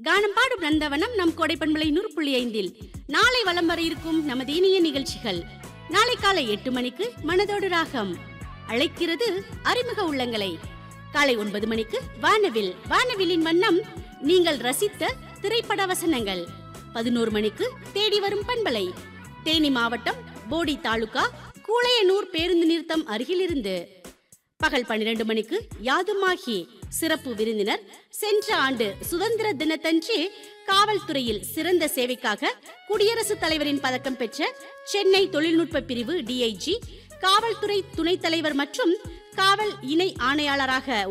கானம் பாடும் நந்தவனம் நம் கோடைப்பண்பலை நூறு புள்ளி ஐந்தில் நாளை வலம் வர இருக்கும் நமது இனிய நிகழ்ச்சிகள் நாளை காலை எட்டு மணிக்கு மனதோடு ராகம் அழைக்கிறது அறிமுக உள்ளங்களை காலை ஒன்பது மணிக்கு வானவில் வானவிலின் வண்ணம் நீங்கள் ரசித்த திரைப்பட வசனங்கள் பதினோரு மணிக்கு தேடி வரும் பண்பலை தேனி மாவட்டம் போடி தாலுகா கூளையனூர் பேருந்து நிறுத்தம் அருகிலிருந்து பகல் பன்னிரண்டு மணிக்கு யாதுமாகி சிறப்பு விருந்தினர் சென்ற ஆண்டு சுதந்திர தினத்தன்று காவல்துறையில் சிறந்த சேவைக்காக குடியரசுத் தலைவரின் பதக்கம் பெற்ற சென்னை தொழில்நுட்ப பிரிவு டிஐஜி காவல்துறை துணைத் தலைவர் மற்றும் காவல் இணை ஆணையாளராக